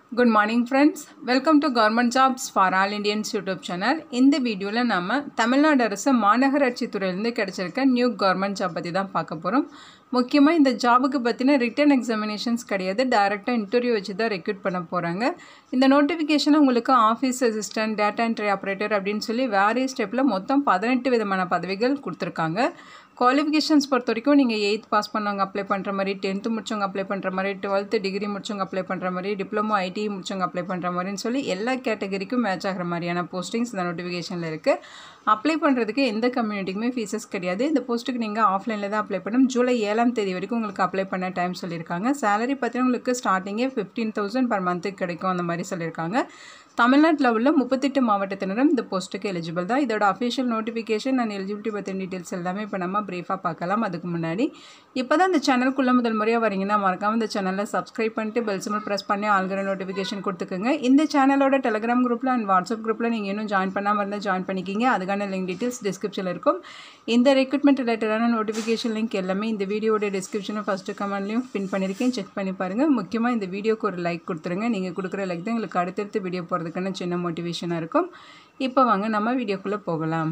good morning friends welcome to government jobs for all Indians YouTube channel இந்த வீடியோவில் நம்ம தமிழ்நாடு அரசு மாநகராட்சி துறையிலேருந்து கிடச்சிருக்க நியூ கவர்மெண்ட் ஜாப் பற்றி தான் பார்க்க போகிறோம் முக்கியமாக இந்த ஜாபுக்கு பற்றின ரிட்டன் எக்ஸாமினேஷன்ஸ் கிடையாது டைரெக்டாக இன்டர்வியூ வச்சு தான் ரெக்ரூட் பண்ண போகிறாங்க இந்த நோட்டிஃபிகேஷன் உங்களுக்கு office assistant data entry operator அப்படின்னு சொல்லி வேரிய ஸ்டெப்பில் மொத்தம் பதினெட்டு விதமான பதவிகள் கொடுத்துருக்காங்க குவாலிஃபிகேஷன்ஸ் பொறுத்த வரைக்கும் நீங்கள் எயித் பாஸ் பண்ணவங்க அப்ளை பண்ணுற மாதிரி டென்த்து முடிச்சவங்க அப்ளை பண்ணுற மாதிரி டுவெல்த்து டிகிரி முடிச்சவங்க அப்ளை பண்ணுற மாதிரி டிப்ளமோ ஐடி முடிச்சவங்க அப்ளை பண்ணுற மாதிரின்னு சொல்லி எல்லா கேட்டகரிக்கும் மேட்ச் ஆகிற மாதிரியான போஸ்டிங்ஸ் இந்த நோட்டிஃபிகேஷனில் இருக்குது அப்ளை பண்ணுறதுக்கு எந்த கம்யூனிட்டிக்குமே ஃபீஸஸ் கிடையாது இந்த போஸ்ட்டுக்கு நீங்கள் ஆஃப்லைனில் தான் அப்ளை பண்ணணும் ஜூலை ஏழாம் தேதி வரைக்கும் உங்களுக்கு அப்ளை பண்ண டைம் சொல்லியிருக்காங்க சேலரி பார்த்தீங்கன்னா உங்களுக்கு ஸ்டார்டிங்கே ஃபிஃப்டீன் தௌசண்ட் பர் மந்த்துக்கு கிடைக்கும் அந்த மாதிரி சொல்லியிருக்காங்க தமிழ்நாட்டில் உள்ள முப்பத்தெட்டு மாவட்டத்தினரும் இந்த போஸ்ட்டுக்கு எலிஜிபிள் தான் இதோட அஃபிஷியல் நோட்டிஃபிகேஷன் அண்ட் எலிஜிபிலிட்டி பற்றின டீட்டெயில்ஸ் எல்லாமே இப்போ நம்ம ப்ரீஃபாக பார்க்கலாம் அதுக்கு முன்னாடி இப்போ தான் இந்த சேனலுக்குள்ளே முதல் முறையாக வரீங்கன்னா மறக்காமல் இந்த சேனலில் சப்ஸ்கிரைப் பண்ணிட்டு பெல் சிம்பிள் ப்ரெஸ் பண்ணி ஆல்கிற நோட்டிஃபிகேஷன் கொடுத்துக்கோங்க இந்த சேனலோட டெலிகிராம் குரூப்பில் அண்ட் வாட்ஸ்அப் குரூப்பில் நீங்கள் இன்னும் ஜாயின் பண்ணாமல் இருந்தால் ஜாயின் பண்ணிக்கிங்க அதுக்கான லிங்க் டீட்டெயில்ஸ் டிஸ்கிரிப்ஷனில் இருக்கும் இந்த ரெக்ரூட்மெண்ட் ரிலேட்டடான நோட்டிஃபிகேஷன் லிங்க் எல்லாமே இந்த வீடியோட டிஸ்கிரிப்ஷனும் ஃபஸ்ட்டு கமெண்ட்லையும் பின் பண்ணியிருக்கேன் செக் பண்ணி பாருங்கள் முக்கியமாக இந்த வீடியோக்கு ஒரு லைக் கொடுத்துருங்க நீங்கள் கொடுக்குற லைக் தான் எங்களுக்கு அடுத்தடுத்து வீடியோ போகிறதுக்கான சின்ன மோட்டிவேஷனாக இருக்கும் இப்போ வாங்க நம்ம வீடியோக்குள்ளே போகலாம்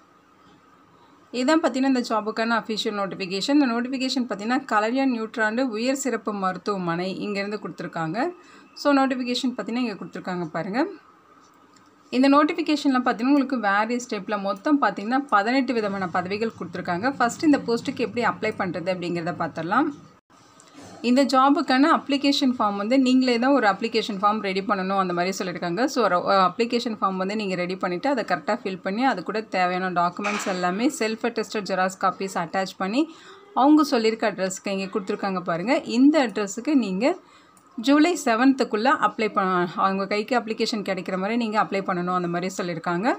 இதான் பார்த்தீங்கன்னா இந்த ஜாபுக்கான அஃபிஷியல் நோட்டிஃபிகேஷன் இந்த நோட்டிஃபிகேஷன் பார்த்தீங்கன்னா கலைஞர் நியூட்ராண்டு உயர் சிறப்பு மருத்துவமனை இங்கேருந்து கொடுத்துருக்காங்க ஸோ நோட்டிஃபிகேஷன் பார்த்தீங்கன்னா இங்கே கொடுத்துருக்காங்க பாருங்கள் இந்த நோட்டிஃபிகேஷனில் பார்த்தீங்கன்னா உங்களுக்கு வேரியஸ் ஸ்டெப்பில் மொத்தம் பார்த்தீங்கன்னா பதினெட்டு விதமான பதவிகள் கொடுத்துருக்காங்க ஃபஸ்ட் இந்த போஸ்ட்டுக்கு எப்படி அப்ளை பண்ணுறது அப்படிங்கிறத பார்த்துடலாம் இந்த ஜாபுக்கான அப்ளிகேஷன் ஃபார்ம் வந்து நீங்களே தான் ஒரு அப்ளிகேஷன் ஃபார்ம் ரெடி பண்ணணும் அந்த மாதிரி சொல்லியிருக்காங்க ஸோ ஒரு அப்ளிகேஷன் ஃபார்ம் வந்து நீங்கள் ரெடி பண்ணிவிட்டு அதை கரெக்டாக ஃபில் பண்ணி அது கூட தேவையான டாக்குமெண்ட்ஸ் எல்லாமே self attested xerox copies attach பண்ணி அவங்க சொல்லியிருக்க அட்ரஸ்க்கு இங்கே கொடுத்துருக்காங்க பாருங்கள் இந்த அட்ரஸுக்கு நீங்கள் ஜூலை செவன்த்துக்குள்ளே அப்ளை பண்ண அவங்க கைக்கு அப்ளிகேஷன் கிடைக்கிற மாதிரி நீங்கள் அப்ளை பண்ணணும் அந்த மாதிரி சொல்லியிருக்காங்க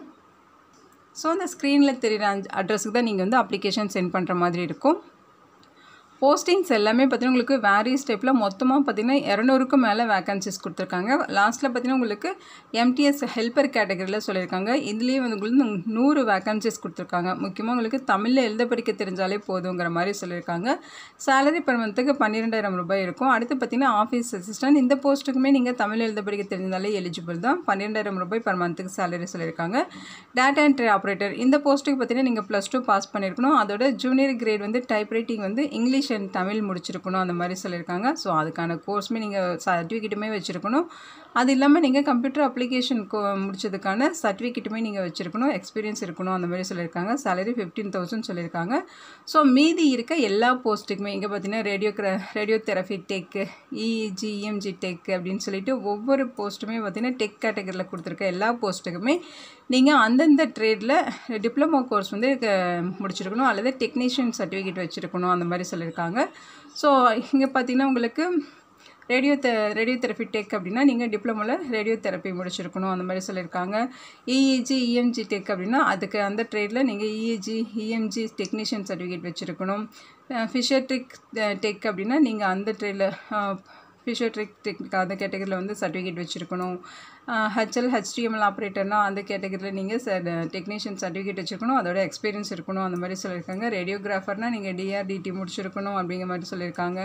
ஸோ அந்த ஸ்க்ரீனில் தெரிகிற அட்ரஸுக்கு தான் நீங்கள் வந்து அப்ளிகேஷன் சென்ட் பண்ணுற மாதிரி இருக்கும் போஸ்டிங்ஸ் எல்லாமே பார்த்தீங்கன்னா உங்களுக்கு வேரியஸ் டைப்பில் மொத்தமாக பார்த்தீங்கன்னா இரநூறுக்கும் மேலே வேகன்சிஸ் கொடுத்துருக்காங்க லாஸ்ட்டில் பார்த்தீங்கன்னா உங்களுக்கு எம்டிஎஸ் ஹெல்ப்பர் கேட்டகரியில் சொல்லியிருக்காங்க இதுலேயே வந்து உங்களுக்கு நூறு வேகன்சிஸ் கொடுத்துருக்காங்க முக்கியமாக உங்களுக்கு தமிழில் எழுத படிக்க தெரிஞ்சாலே போதுங்கிற மாதிரி சொல்லியிருக்காங்க சேலரி பர் மந்த்துக்கு பன்னிரெண்டாயிரம் ரூபாய் இருக்கும் அடுத்து பார்த்தீங்கன்னா ஆஃபீஸ் அசிஸ்டன்ட் இந்த போஸ்ட்டுக்குமே நீங்கள் தமிழ் எழுத படிக்க தெரிஞ்சாலே எலிஜிபிள் தான் பன்னிரெண்டாயிரம் ரூபாய் பர் மந்த்துக்கு சேலரி சொல்லியிருக்காங்க டேட்டா என்ட்ரி ஆப்ரேட்டர் இந்த போஸ்ட்டுக்கு பார்த்தீங்கன்னா நீங்கள் ப்ளஸ் டூ பாஸ் பண்ணியிருக்கணும் அதோட ஜூனியர் கிரேட் வந்து டைப் ரைட்டிங் வந்து இங்கிலீஷ் அண்ட் தமிழ் முடிச்சிருக்கணும் அந்த மாதிரி சொல்லியிருக்காங்க ஸோ அதுக்கான கோர்ஸுமே நீங்கள் சர்டிஃபிகேட்டுமே வச்சுருக்கணும் அது இல்லாமல் நீங்கள் கம்ப்யூட்டர் அப்ளிகேஷன் கோ முடிச்சதுக்கான சர்டிஃபிகேட்டுமே நீங்கள் வச்சுருக்கணும் எக்ஸ்பீரியன்ஸ் இருக்கணும் அந்த மாதிரி சொல்லியிருக்காங்க சேலரி ஃபிஃப்டீன் தௌசண்ட் சொல்லியிருக்காங்க ஸோ மீதி இருக்க எல்லா போஸ்ட்டுக்குமே இங்கே பார்த்தீங்கன்னா ரேடியோ ரேடியோ தெரபி டெக்கு இஜி இஎம்ஜி டெக் அப்படின்னு சொல்லிட்டு ஒவ்வொரு போஸ்ட்டுமே பார்த்தீங்கன்னா டெக் கேட்டகரியில் கொடுத்துருக்க எல்லா போஸ்ட்டுக்குமே நீங்கள் அந்தந்த ட்ரேடில் டிப்ளமோ கோர்ஸ் வந்து முடிச்சிருக்கணும் அல்லது டெக்னீஷியன் சர்டிஃபிகேட் வச்சுருக்கணும் அந்த மாதிரி சொல்லியிருக்காங்க ஸோ இங்கே பார்த்தீங்கன்னா உங்களுக்கு ரேடியோ தெ ரேடியோ தெரப்பி டெக் அப்படின்னா நீங்கள் டிப்ளமோவில் ரேடியோ தெரப்பி முடிச்சிருக்கணும் அந்த மாதிரி சொல்லியிருக்காங்க இஇஜி இஎம்ஜி டெக் அப்படின்னா அதுக்கு அந்த ட்ரேடில் நீங்கள் இஇஜி இஎம்ஜி டெக்னீஷியன் சர்டிஃபிகேட் வச்சுருக்கணும் ஃபிஷியட்ரிக் டெக் அப்படின்னா நீங்கள் அந்த ட்ரேடில் ஃபிஷியோட்ரிக் டெக்னிக் அந்த கேட்டகரியில் வந்து சர்டிஃபிகேட் வச்சுருக்கணும் ஹெச்எல் ஹெச்டிஎம்எல் ஆப்ரேட்டர்னால் அந்த கேட்டகரியில் நீங்கள் ச டெக்னீஷியன் சர்டிஃபிகேட் வச்சுருக்கணும் அதோட எக்ஸ்பீரியன்ஸ் இருக்கணும் அந்த மாதிரி சொல்லியிருக்காங்க ரேடியோகிராஃபர்னால் நீங்கள் டிஆர்டிடி முடிச்சிருக்கணும் அப்படிங்கிற மாதிரி சொல்லியிருக்காங்க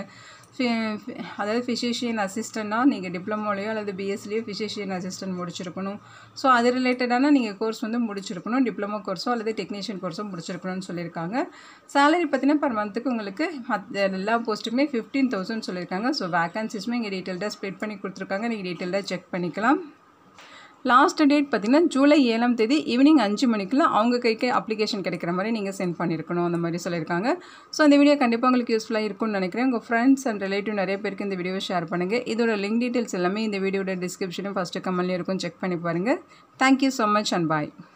அதாவது ஃபிசிஷியன் அசிஸ்டண்ட்னா நீங்கள் டிப்ளமோலையோ அல்லது பிஎஸ்சிலையோ ஃபிசிஷியன் அசிஸ்டன்ட் முடிச்சிருக்கணும் ஸோ அது ரிலேட்டடான நீங்கள் கோர்ஸ் வந்து முடிச்சிருக்கணும் டிப்ளமோ கோர்ஸோ அல்லது டெக்னீஷியன் கோர்ஸோ முடிச்சிருக்கணும்னு சொல்லியிருக்காங்க சேலரி பார்த்தீங்கன்னா பர் மந்த்துக்கு உங்களுக்கு எல்லா போஸ்ட்டுமே ஃபிஃப்டீன் தௌசண்ட் சொல்லியிருக்காங்க ஸோ வேகன்சிஸுமே இங்கே டீட்டெயில்டாக ஸ்ப்ளிட் பண்ணி கொடுத்துருக்காங்க நீங்கள் டீட்டெயில்டாக செக் பண்ணிக்கலாம் லாஸ்ட் டேட் பார்த்தீங்கன்னா ஜூலை ஏழாம் தேதி ஈவினிங் அஞ்சு மணிக்குள்ள அவங்க கைக்கு அப்ளிகேஷன் கிடைக்கிற மாதிரி நீங்கள் சென்ட் பண்ணியிருக்கணும் அந்த மாதிரி சொல்லியிருக்காங்க ஸோ இந்த வீடியோ கண்டிப்பாக உங்களுக்கு யூஸ்ஃபுல்லாக இருக்கும்னு நினைக்கிறேன் உங்கள் ஃப்ரெண்ட்ஸ் அண்ட் ரிலேட்டிவ் நிறைய பேருக்கு இந்த வீடியோவை ஷேர் பண்ணுங்கள் இதோட லிங்க் டீட்டெயில்ஸ் எல்லாமே இந்த வீடியோட டிஸ்கிரிப்ஷனும் ஃபஸ்ட்டு கமெண்ட்லேயும் இருக்கும் செக் பண்ணி பாருங்கள் thank you so much and bye